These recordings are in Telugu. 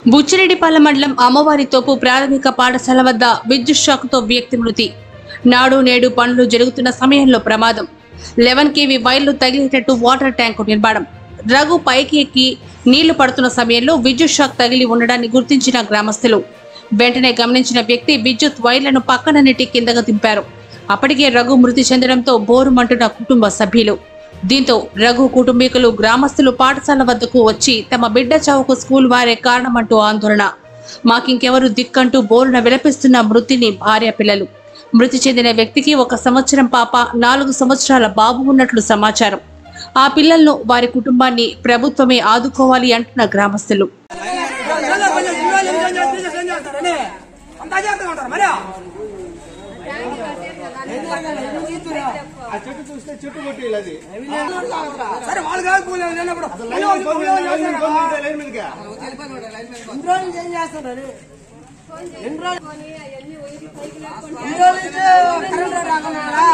బుచ్చిరెడ్డిపాలెం మండలం అమ్మవారి తోపు ప్రాథమిక పాఠశాల వద్ద విద్యుత్ షాక్తో వ్యక్తి మృతి నాడు నేడు పనులు జరుగుతున్న సమయంలో ప్రమాదం లెవెన్ కేవీ వైర్లు తగిలేటట్టు వాటర్ ట్యాంకు నిర్మాణం రఘు పైకి ఎక్కి నీళ్లు పడుతున్న సమయంలో విద్యుత్ షాక్ తగిలి ఉండడాన్ని గుర్తించిన గ్రామస్తులు వెంటనే గమనించిన వ్యక్తి విద్యుత్ వైర్లను పక్కన నెట్టి కిందకు దింపారు అప్పటికే రఘు మృతి చెందడంతో బోరుమంటున్న కుటుంబ సభ్యులు దీంతో రఘు కుటుంబీకులు గ్రామస్తులు పాఠశాల వద్దకు వచ్చి తమ బిడ్డ చావుకు స్కూల్ వారే కారణమంటూ ఆందోళన మాకింకెవరు దిక్కంటూ బోరున విలపిస్తున్న మృతిని భార్య పిల్లలు మృతి చెందిన వ్యక్తికి ఒక సంవత్సరం పాప నాలుగు సంవత్సరాల బాబు ఉన్నట్లు సమాచారం ఆ పిల్లలను వారి కుటుంబాన్ని ప్రభుత్వమే ఆదుకోవాలి అంటున్న గ్రామస్తులు చాలా కొంచెం జీవాలు ఏం చేస్తారు, టీచర్స్ ఏం చేస్తారని అంత అజాగ్రత్తగా ఉంటారు మరి ఆ చెట్టు చూస్తే చెట్టు కొట్టేయాలి అది సరే వాళ్ళు కాదు కూలి లేనప్పుడు లైన్ మీద పంపించాలి, లైన్ మీద పంపించాలి, లైన్ మీదకి. ఎన్ని రోజుల నుంచి ఏం చేస్తున్నారు ఎన్ని రోజులు ఎన్ని రోజుల నుంచి కరెంట్ రాకుండా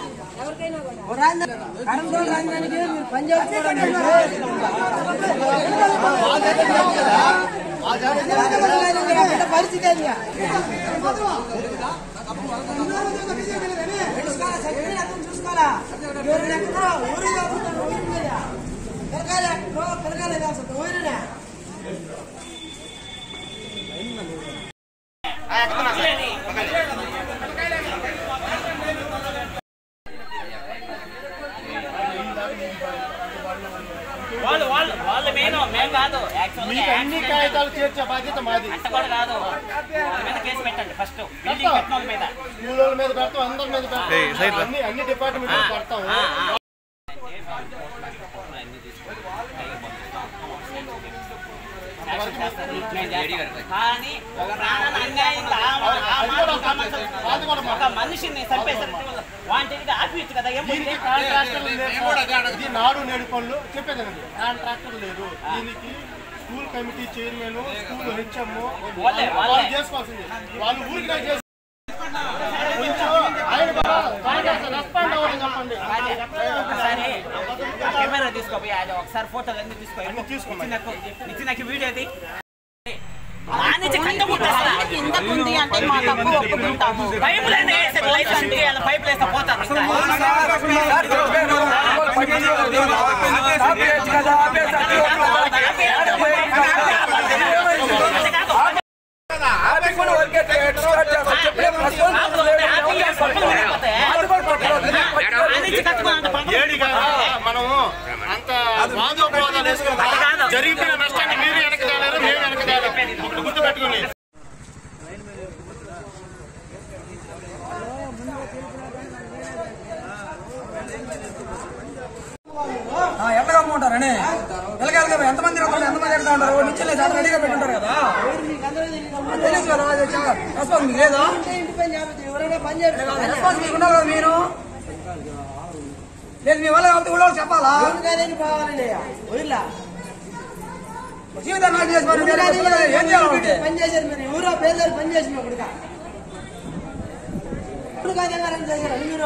కరెంట్ రాయడానికి మీరు పని చేసుకోవడానికి పరిస్థితి ఏంది? తెలుసుకోవాలా, చదివి అర్థం చూసుకోవాలా. ఎవరు ఎక్కడో ఊరు కాకుండా ఊరి మీద. పిల్లకాయలు ఎక్కడో పిల్లకాయలు కాదు, ఊరినే. వాళ్ళు వాళ్ళు వాళ్ళు మెయిన్ మేము కాదు యాక్చువల్గా మీకు అన్ని కాగితాలు చేర్చే బాధ్యత మాది అంత కూడా కాదు వాళ్ళ మీద కేసు పెట్టండి ఫస్ట్ బిల్డింగ్ కట్టిన వాళ్ళ మీద స్కూల్ వాళ్ళ మీద పెడతాం అందరి మీద పెడతాం అన్ని అన్ని డిపార్ట్మెంట్ పెడతాం ఆ, ఆ. కానీ ఒక ప్రాణాన్ని అన్యాయంగా ఆ- ఆ మాత్రం కామెంట్స్ ఒక మనిషిని చంపేశారు వాంటిగా ఆపిచ్చు కదా ఏం దీనికి కాంట్రాక్టర్ లేదు ఇది నాడు నేడు పనులు చెప్పేదండి కాంట్రాక్టర్ లేదు దీనికి school committee chairman school HM వాళ్ళే, వాళ్ళే. వాళ్ళు చేసుకోవాల్సింది వాళ్ళు ఊరికి చేసి కొంచెం ఆయన కూడా కాంట్రాక్టర్ రెస్పాండ్ అవ్వడం చెప్పండి ఒకసారి కెమెరా తీసుకోపోయి అది ఒకసారి ఫోటోలు అన్ని తీసుకో అన్ని తీసుకున్నాం. ఇచ్చి నాకు వీడియో అది నా నుంచి కట్టబుట్టేస్తా. ఇంతకుంది అంటే మా తప్పు ఒప్పుకుంటాము పైపు లైన్ వేస్తే లైట్ షిఫ్ట్ చేయాలి పైపు వేస్తే పోతారు ఇంకా. ఏడి కాదా మనము అంత వాదోపవాదాలు వేసుకున్నాం జరిగిపోయిన నష్టాన్ని మీరు వెనక తేలేరు మేము వెనక తేలేరు ఇప్పుడు గుర్తు పెట్టుకుని ఆ, ఎట్లా కమ్ముకుంటారని పిల్లకాయలు ఎంతమంది తిరుగుతారు ఎంతమంది ఎడతా ఉంటారు ఓ నుంచి లేదు రెడీగా పెట్టుంటారు కదా అది తెలుసు కదా అది చాలా రెస్పాన్స్ మీకు లేదా రెస్పాన్స్ మీకు ఉండాలి కదా మీరు లేదు మీ వల్ల కాబట్టి ఊళ్ళో చెప్పాలా జీవితం నాకు చేసి మరి మీరు ఏం చేయాలంటే పని చేశారు మీరు ఊరో పేదలు పని చేసిన ఇప్పుడుగా ఇప్పుడు కాదు చేశారు మీరు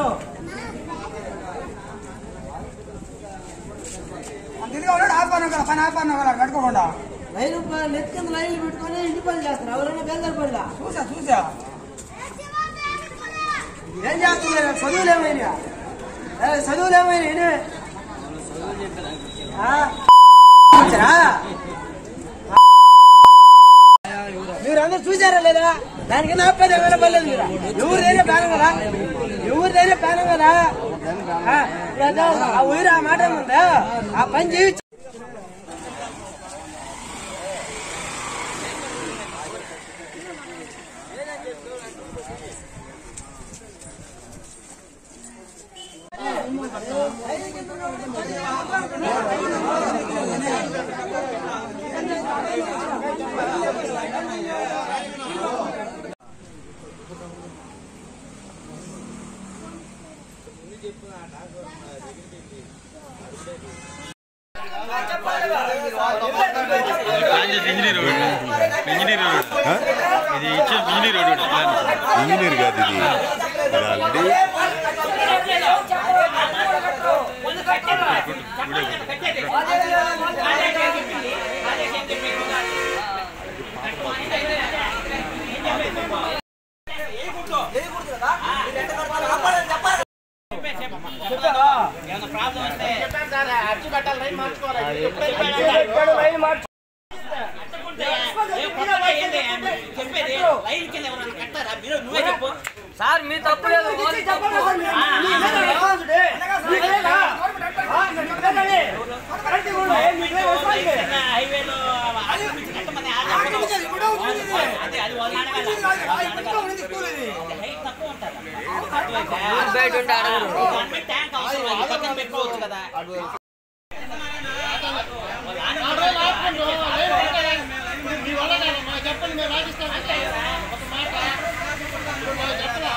అంత ఇదిగా ఉన్నాడు ఆపాను కదా పని ఆపాను కదా కట్టుకోకుండా లైన్ నెట్ కింద లైన్లు పెట్టుకొని ఇంటి పని చేస్తారు ఎవరైనా పేదలు పనిలా చూసా చూసా ఏం చేస్తున్నారు చదువులు ఏమైనా ఏ, చదువులు ఏమైనా వచ్చారా మీరందరూ చూసారా లేదా దానికి నాపేది ఏమైనా పర్లేదు మీరు ఎవరిదైనా ప్యానం కదా ఎవరిదైనా ప్యానం కదా ఆ, ఇప్పుడు అదే ఆ ఊరు ఆ మాట ఏముందా ఆ పని చేయి ఇంజనీర్ రోడ్ ఇంజనీర్ రోడ్ ఇది ఇచ్చే ఇంజనీర్ రోడ్ ప్లాన్ ఇంజనీర్ కాదు ఇది ఇది ఆల్రెడీ ట్యాంక్ అవసరం లేదు. పక్కన పెట్టుకోవచ్చు కదా మీ వల్ల కాదు, మాకు చెప్పండి మేము రాజిస్తాం ఒక మాట మాకు చెప్పరా?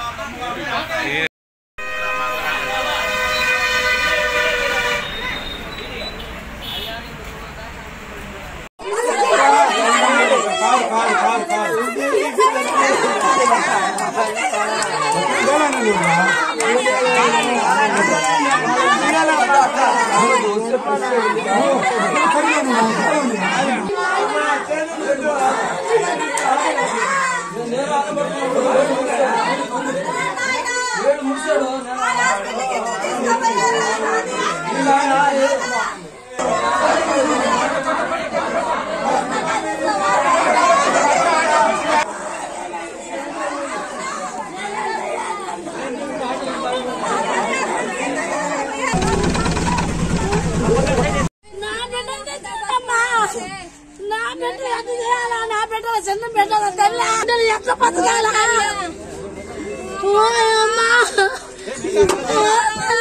నా బిడ్డని తెచ్చుకోమ్మా. నా బిడ్డ ఎట్లా చేయాలా నా బిడ్డల చిన్న బిడ్డల తల్లి బిడ్డలు ఎట్లా బతకాలా ఓ అమ్మా ఓ తల్లి.